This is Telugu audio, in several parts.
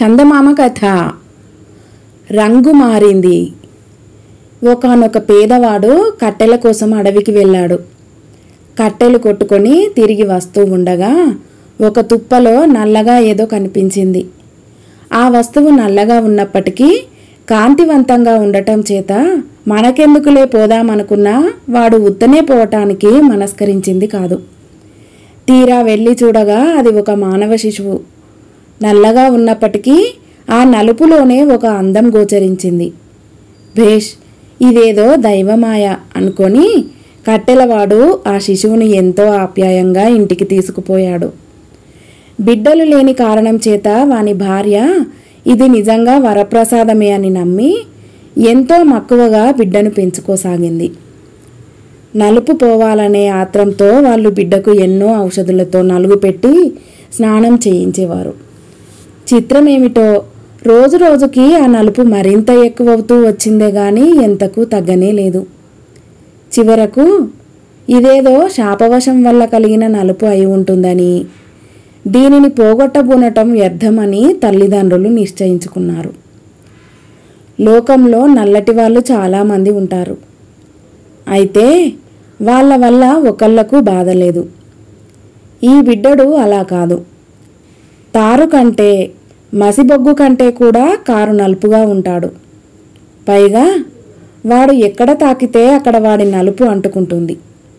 చందమామ కథ రంగు మారింది ఒకానొక పేదవాడు కట్టెల కోసం అడవికి వెళ్ళాడు కట్టెలు కొట్టుకొని తిరిగి వస్తూ ఉండగా ఒక తుప్పలో నల్లగా ఏదో కనిపించింది ఆ వస్తువు నల్లగా ఉన్నప్పటికీ కాంతివంతంగా ఉండటం చేత మనకెందుకులే పోదామనుకున్నా వాడు ఉత్తనే పోవటానికి మనస్కరించింది కాదు తీరా వెళ్ళి చూడగా అది ఒక మానవ శిశువు నల్లగా ఉన్నప్పటికీ ఆ నలుపులోనే ఒక అందం గోచరించింది భేష్ ఇదేదో దైవమాయ అనుకొని కట్టెలవాడు ఆ శిశువుని ఎంతో ఆప్యాయంగా ఇంటికి తీసుకుపోయాడు బిడ్డలు లేని కారణం చేత వాని భార్య ఇది నిజంగా వరప్రసాదమే అని నమ్మి ఎంతో మక్కువగా బిడ్డను పెంచుకోసాగింది నలుపు పోవాలనే ఆత్రంతో వాళ్ళు బిడ్డకు ఎన్నో ఔషధులతో నలుగు పెట్టి స్నానం చేయించేవారు చిత్రమేమిటో రోజు రోజుకి ఆ నలుపు మరింత ఎక్కువవుతూ వచ్చిందే గాని ఎంతకు తగ్గనే లేదు చివరకు ఇదేదో శాపవశం వల్ల కలిగిన నలుపు అయి ఉంటుందని దీనిని పోగొట్టబూనటం వ్యర్థమని తల్లిదండ్రులు నిశ్చయించుకున్నారు లోకంలో నల్లటి వాళ్ళు చాలామంది ఉంటారు అయితే వాళ్ళ వల్ల ఒకళ్ళకు బాధ లేదు ఈ బిడ్డడు అలా కాదు తారు కంటే మసిబొగ్గు కంటే కూడా కారు నలుపుగా ఉంటాడు పైగా వాడు ఎక్కడ తాకితే అక్కడ వాడి నలుపు అంటుకుంటుంది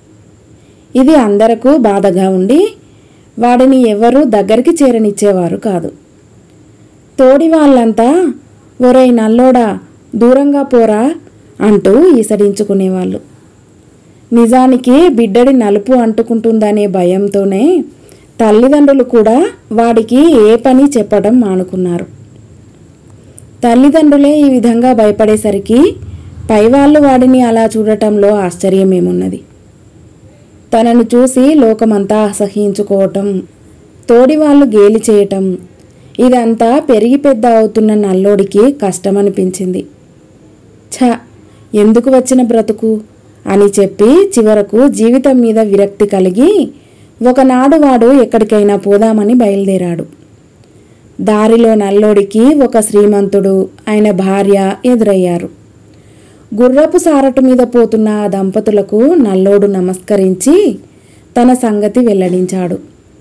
ఇది అందరకు బాధగా ఉండి వాడిని ఎవరూ దగ్గరికి చేరనిచ్చేవారు కాదు తోడి వాళ్ళంతా ఒరై నల్లోడా దూరంగా పోరా అంటూ ఈసడించుకునేవాళ్ళు నిజానికి బిడ్డడి నలుపు అంటుకుంటుందనే భయంతోనే తల్లిదండ్రులు కూడా వాడికి ఏ పని చెప్పడం మానుకున్నారు తల్లిదండ్రులే ఈ విధంగా భయపడేసరికి పైవాళ్ళు వాడిని అలా చూడటంలో ఆశ్చర్యమేమున్నది తనను చూసి లోకమంతా అసహ్యించుకోవటం తోడివాళ్ళు గేలి చేయటం ఇదంతా పెరిగి పెద్ద అవుతున్న నల్లోడికి కష్టమనిపించింది ఛ ఎందుకు వచ్చిన బ్రతుకు అని చెప్పి చివరకు జీవితం మీద విరక్తి కలిగి ఒకనాడు వాడు ఎక్కడికైనా పోదామని బయలుదేరాడు దారిలో నల్లోడికి ఒక శ్రీమంతుడు ఆయన భార్య ఎదురయ్యారు గుర్రపు సారటు మీద పోతున్న ఆ దంపతులకు నల్లోడు నమస్కరించి తన సంగతి వెల్లడించాడు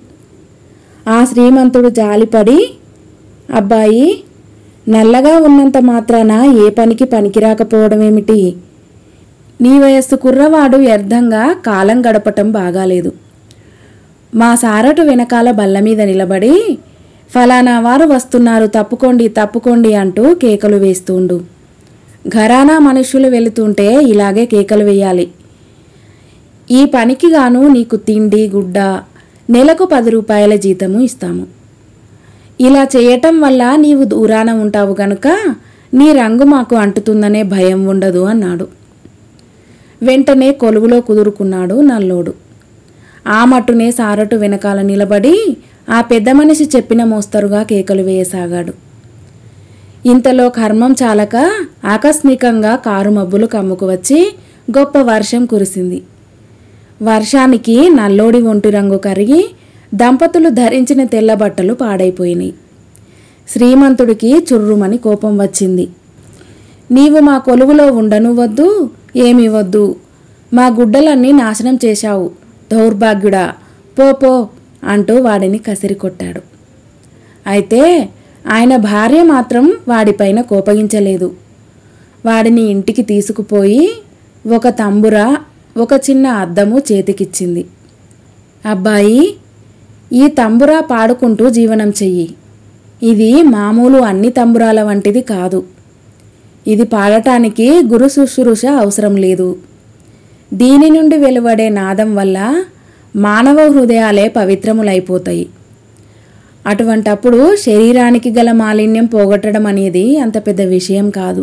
ఆ శ్రీమంతుడు జాలిపడి అబ్బాయి నల్లగా ఉన్నంత మాత్రాన ఏ పనికి పనికిరాకపోవడమేమిటి నీ వయస్సు కుర్రవాడు వ్యర్థంగా కాలం గడపటం బాగాలేదు మా సారటు వెనకాల బల్ల మీద నిలబడి ఫలానా వారు వస్తున్నారు తప్పుకోండి తప్పుకోండి అంటూ కేకలు వేస్తుండు ఘరానా మనుషులు వెళుతుంటే ఇలాగే కేకలు వేయాలి ఈ పనికి గాను నీకు తిండి గుడ్డ నెలకు పది రూపాయల జీతము ఇస్తాము ఇలా చేయటం వల్ల నీవు దూరాన ఉంటావు గనుక నీ రంగు మాకు అంటుతుందనే భయం ఉండదు అన్నాడు వెంటనే కొలువులో కుదురుకున్నాడు నల్లోడు ఆ మట్టునే సారటు వెనకాల నిలబడి ఆ పెద్ద మనిషి చెప్పిన మోస్తరుగా కేకలు వేయసాగాడు ఇంతలో కర్మం చాలక ఆకస్మికంగా కారు మబ్బులు కమ్ముకు వచ్చి గొప్ప వర్షం కురిసింది వర్షానికి నల్లోడి ఒంటి రంగు కరిగి దంపతులు ధరించిన తెల్ల బట్టలు పాడైపోయినాయి శ్రీమంతుడికి చుర్రుమని కోపం వచ్చింది నీవు మా కొలువులో ఉండను వద్దు ఏమి వద్దు మా గుడ్డలన్నీ నాశనం చేశావు దౌర్భాగ్యుడా పో పో అంటూ వాడిని కసిరి కొట్టాడు అయితే ఆయన భార్య మాత్రం వాడిపైన కోపగించలేదు వాడిని ఇంటికి తీసుకుపోయి ఒక తంబుర ఒక చిన్న అద్దము చేతికిచ్చింది అబ్బాయి ఈ తంబురా పాడుకుంటూ జీవనం చెయ్యి ఇది మామూలు అన్ని తంబురాల వంటిది కాదు ఇది పాడటానికి గురు శుశ్రూష అవసరం లేదు దీని నుండి వెలువడే నాదం వల్ల మానవ హృదయాలే పవిత్రములైపోతాయి అటువంటప్పుడు శరీరానికి గల మాలిన్యం పోగొట్టడం అనేది అంత పెద్ద విషయం కాదు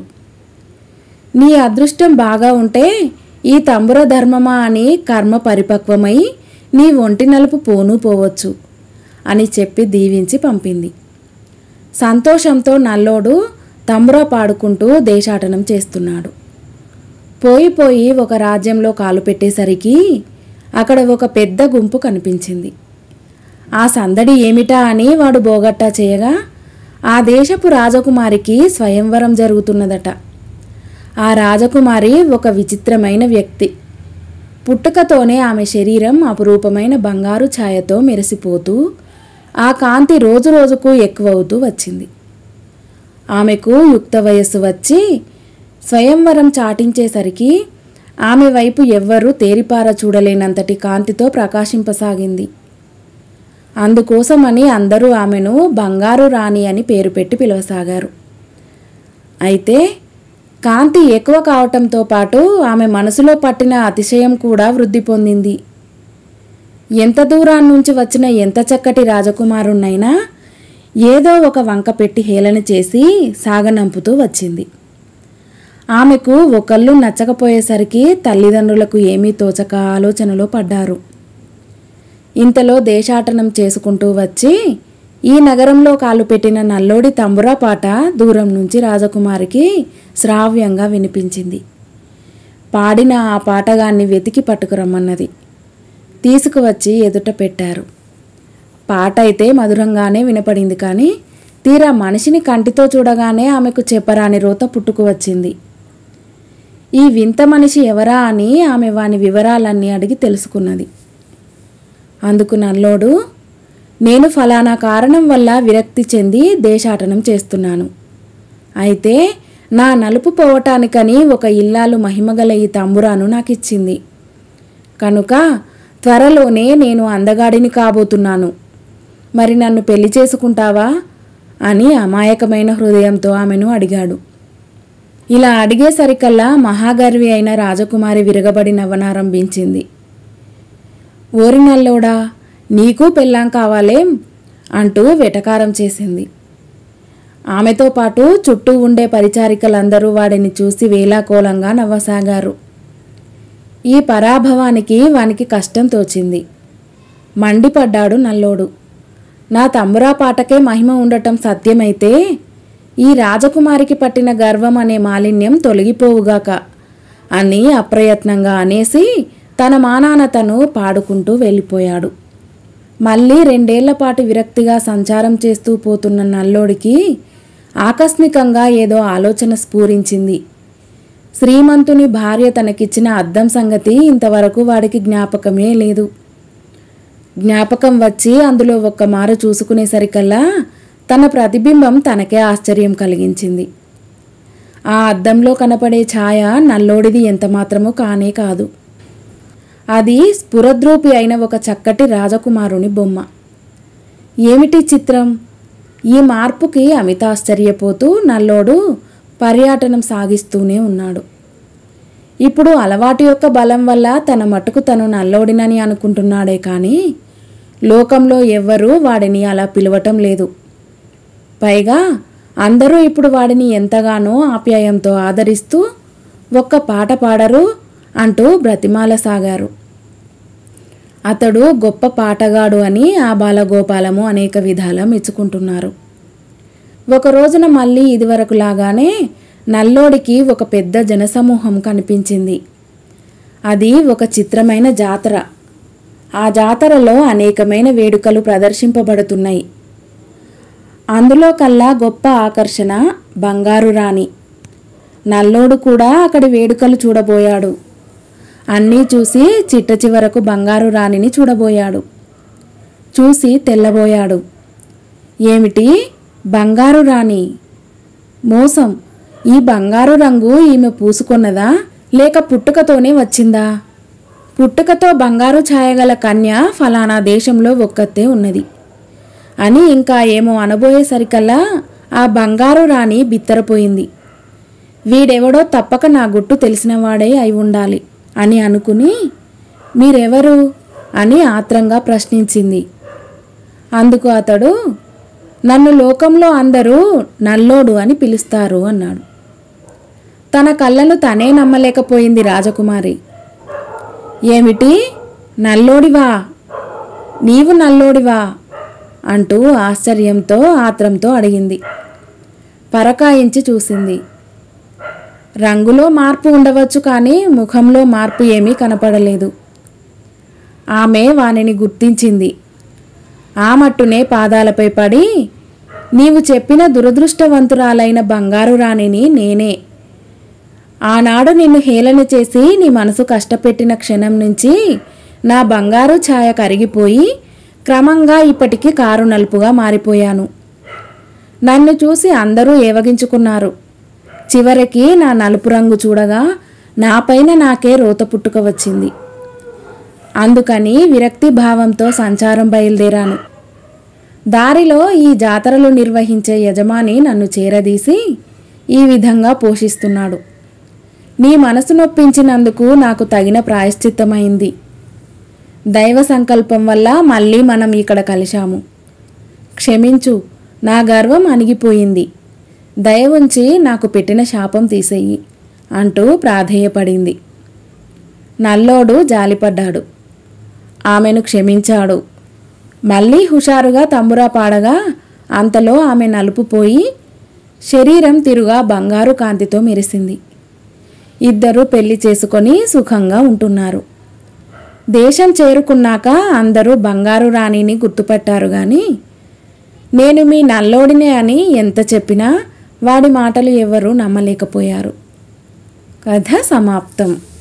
నీ అదృష్టం బాగా ఉంటే ఈ తంబుర ధర్మమా అని కర్మ పరిపక్వమై నీ ఒంటి నలుపు పోను పోవచ్చు అని చెప్పి దీవించి పంపింది సంతోషంతో నల్లోడు తంబుర పాడుకుంటూ దేశాటనం చేస్తున్నాడు పోయి పోయి ఒక రాజ్యంలో కాలు పెట్టేసరికి అక్కడ ఒక పెద్ద గుంపు కనిపించింది ఆ సందడి ఏమిటా అని వాడు బోగట్టా చేయగా ఆ దేశపు రాజకుమారికి స్వయంవరం జరుగుతున్నదట ఆ రాజకుమారి ఒక విచిత్రమైన వ్యక్తి పుట్టుకతోనే ఆమె శరీరం అపురూపమైన బంగారు ఛాయతో మెరిసిపోతూ ఆ కాంతి రోజు రోజుకు ఎక్కువవుతూ వచ్చింది ఆమెకు యుక్త వయస్సు వచ్చి స్వయంవరం చాటించేసరికి ఆమె వైపు ఎవ్వరూ తేరిపార చూడలేనంతటి కాంతితో ప్రకాశింపసాగింది అందుకోసమని అందరూ ఆమెను బంగారు రాణి అని పేరు పెట్టి పిలవసాగారు అయితే కాంతి ఎక్కువ కావటంతో పాటు ఆమె మనసులో పట్టిన అతిశయం కూడా వృద్ధి పొందింది ఎంత దూరాన్ని నుంచి వచ్చిన ఎంత చక్కటి రాజకుమారుణ్ణైనా ఏదో ఒక వంక పెట్టి హేళన చేసి సాగనంపుతూ వచ్చింది ఆమెకు ఒకళ్ళు నచ్చకపోయేసరికి తల్లిదండ్రులకు ఏమీ తోచక ఆలోచనలో పడ్డారు ఇంతలో దేశాటనం చేసుకుంటూ వచ్చి ఈ నగరంలో కాలు పెట్టిన నల్లోడి తంబురా పాట దూరం నుంచి రాజకుమారికి శ్రావ్యంగా వినిపించింది పాడిన ఆ పాటగాన్ని వెతికి పట్టుకురమ్మన్నది తీసుకువచ్చి ఎదుట పెట్టారు పాట అయితే మధురంగానే వినపడింది కానీ తీరా మనిషిని కంటితో చూడగానే ఆమెకు చెప్పరాని రోత పుట్టుకు వచ్చింది ఈ వింత మనిషి ఎవరా అని ఆమె వాని వివరాలన్నీ అడిగి తెలుసుకున్నది అందుకు నల్లోడు నేను ఫలానా కారణం వల్ల విరక్తి చెంది దేశాటనం చేస్తున్నాను అయితే నా నలుపు పోవటానికని ఒక ఇల్లాలు మహిమగల ఈ తంబురాను నాకు ఇచ్చింది కనుక త్వరలోనే నేను అందగాడిని కాబోతున్నాను మరి నన్ను పెళ్లి చేసుకుంటావా అని అమాయకమైన హృదయంతో ఆమెను అడిగాడు ఇలా అడిగేసరికల్లా మహాగర్వి అయిన రాజకుమారి విరగబడి నవ్వనారంభించింది ఓరి నల్లోడా నీకు పెళ్ళాం కావాలేం అంటూ వెటకారం చేసింది ఆమెతో పాటు చుట్టూ ఉండే పరిచారికలందరూ వాడిని చూసి వేలాకోలంగా నవ్వసాగారు ఈ పరాభవానికి వానికి కష్టం తోచింది మండిపడ్డాడు నల్లోడు నా తంబురా పాటకే మహిమ ఉండటం సత్యమైతే ఈ రాజకుమారికి పట్టిన గర్వం అనే మాలిన్యం తొలగిపోవుగాక అని అప్రయత్నంగా అనేసి తన మానాన తను పాడుకుంటూ వెళ్ళిపోయాడు మళ్ళీ రెండేళ్ల పాటు విరక్తిగా సంచారం చేస్తూ పోతున్న నల్లోడికి ఆకస్మికంగా ఏదో ఆలోచన స్ఫూరించింది శ్రీమంతుని భార్య తనకిచ్చిన అద్దం సంగతి ఇంతవరకు వాడికి జ్ఞాపకమే లేదు జ్ఞాపకం వచ్చి అందులో ఒక్క మారు చూసుకునేసరికల్లా తన ప్రతిబింబం తనకే ఆశ్చర్యం కలిగించింది ఆ అద్దంలో కనపడే ఛాయ నల్లోడిది ఎంతమాత్రమూ కానే కాదు అది స్ఫురద్రూపి అయిన ఒక చక్కటి రాజకుమారుని బొమ్మ ఏమిటి చిత్రం ఈ మార్పుకి అమితాశ్చర్యపోతూ నల్లోడు పర్యాటనం సాగిస్తూనే ఉన్నాడు ఇప్పుడు అలవాటు యొక్క బలం వల్ల తన మటుకు తను నల్లోడినని అనుకుంటున్నాడే కానీ లోకంలో ఎవ్వరూ వాడిని అలా పిలవటం లేదు పైగా అందరూ ఇప్పుడు వాడిని ఎంతగానో ఆప్యాయంతో ఆదరిస్తూ ఒక్క పాట పాడరు అంటూ బ్రతిమాలసాగారు అతడు గొప్ప పాటగాడు అని ఆ బాలగోపాలము అనేక విధాల మెచ్చుకుంటున్నారు ఒక రోజున మళ్ళీ ఇదివరకు లాగానే నల్లోడికి ఒక పెద్ద జనసమూహం కనిపించింది అది ఒక చిత్రమైన జాతర ఆ జాతరలో అనేకమైన వేడుకలు ప్రదర్శింపబడుతున్నాయి అందులో కల్లా గొప్ప ఆకర్షణ బంగారు రాణి నల్లోడు కూడా అక్కడి వేడుకలు చూడబోయాడు అన్నీ చూసి చిట్ట చివరకు బంగారు రాణిని చూడబోయాడు చూసి తెల్లబోయాడు ఏమిటి బంగారు రాణి మోసం ఈ బంగారు రంగు ఈమె పూసుకున్నదా లేక పుట్టుకతోనే వచ్చిందా పుట్టుకతో బంగారు ఛాయగల కన్య ఫలానా దేశంలో ఒక్కతే ఉన్నది అని ఇంకా ఏమో అనబోయేసరికల్లా ఆ బంగారు రాణి బిత్తరపోయింది వీడెవడో తప్పక నా గుట్టు తెలిసినవాడే అయి ఉండాలి అని అనుకుని మీరెవరు అని ఆత్రంగా ప్రశ్నించింది అందుకు అతడు నన్ను లోకంలో అందరూ నల్లోడు అని పిలుస్తారు అన్నాడు తన కళ్ళను తనే నమ్మలేకపోయింది రాజకుమారి ఏమిటి నల్లోడివా నీవు నల్లోడివా అంటూ ఆశ్చర్యంతో ఆత్రంతో అడిగింది పరకాయించి చూసింది రంగులో మార్పు ఉండవచ్చు కానీ ముఖంలో మార్పు ఏమీ కనపడలేదు ఆమె వానిని గుర్తించింది ఆ మట్టునే పాదాలపై పడి నీవు చెప్పిన దురదృష్టవంతురాలైన బంగారు రాణిని నేనే ఆనాడు నిన్ను హేళన చేసి నీ మనసు కష్టపెట్టిన క్షణం నుంచి నా బంగారు ఛాయ కరిగిపోయి క్రమంగా ఇప్పటికి కారు నలుపుగా మారిపోయాను నన్ను చూసి అందరూ ఏవగించుకున్నారు చివరికి నా నలుపు రంగు చూడగా నాపైన నాకే రోత పుట్టుక వచ్చింది అందుకని విరక్తి భావంతో సంచారం బయలుదేరాను దారిలో ఈ జాతరలు నిర్వహించే యజమాని నన్ను చేరదీసి ఈ విధంగా పోషిస్తున్నాడు నీ మనసు నొప్పించినందుకు నాకు తగిన ప్రాయశ్చిత్తమైంది దైవ సంకల్పం వల్ల మళ్ళీ మనం ఇక్కడ కలిశాము క్షమించు నా గర్వం అణిగిపోయింది దయ ఉంచి నాకు పెట్టిన శాపం తీసేయి అంటూ ప్రాధేయపడింది నల్లోడు జాలిపడ్డాడు ఆమెను క్షమించాడు మళ్ళీ హుషారుగా తంబురా పాడగా అంతలో ఆమె నలుపు పోయి శరీరం తిరుగా బంగారు కాంతితో మెరిసింది ఇద్దరు పెళ్లి చేసుకొని సుఖంగా ఉంటున్నారు దేశం చేరుకున్నాక అందరూ బంగారు రాణిని గుర్తుపట్టారు గాని నేను మీ నల్లోడినే అని ఎంత చెప్పినా వాడి మాటలు ఎవరూ నమ్మలేకపోయారు కథ సమాప్తం